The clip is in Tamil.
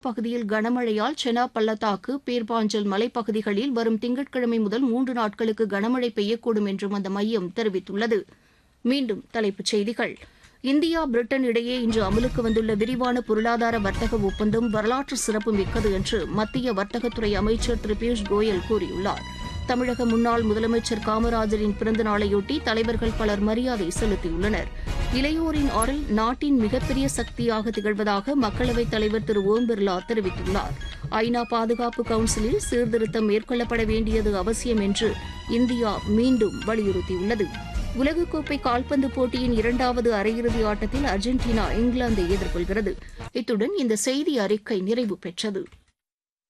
பகுதியில் கனமழையால் செனா பள்ளத்தாக்கு பேர்பாஞ்சல் மலைப்பகுதிகளில் வரும் திங்கட்கிழமை முதல் மூன்று நாட்களுக்கு கனமழை பெய்யக்கூடும் என்றும் அந்த மையம் தெரிவித்துள்ளது மீண்டும் தலைப்புச் செய்திகள் இந்தியா பிரிட்டன் இடையே இன்று அமலுக்கு வந்துள்ள விரிவான பொருளாதார வர்த்தக ஒப்பந்தம் வரலாற்று சிறப்பு மிக்கது என்று மத்திய வர்த்தகத்துறை அமைச்சர் திரு பியூஷ் கோயல் கூறியுள்ளார் தமிழக முன்னாள் முதலமைச்சர் காமராஜரின் பிறந்த நாளையொட்டி தலைவர்கள் பலர் மரியாதை செலுத்தியுள்ளனர் இளையோரின் ஆற்றல் நாட்டின் மிகப்பெரிய சக்தியாக திகழ்வதாக மக்களவைத் தலைவர் திரு ஓம் பிர்லா தெரிவித்துள்ளார் ஐநா பாதுகாப்பு கவுன்சிலில் சீர்திருத்தம் மேற்கொள்ளப்பட வேண்டியது அவசியம் என்று இந்தியா மீண்டும் வலியுறுத்தியுள்ளது உலகக்கோப்பை கால்பந்து போட்டியின் இரண்டாவது அரையிறுதி ஆட்டத்தில் அர்ஜென்டினா இங்கிலாந்தை எதிர்கொள்கிறது இத்துடன் இந்த செய்தி அறிக்கை நிறைவு பெற்றது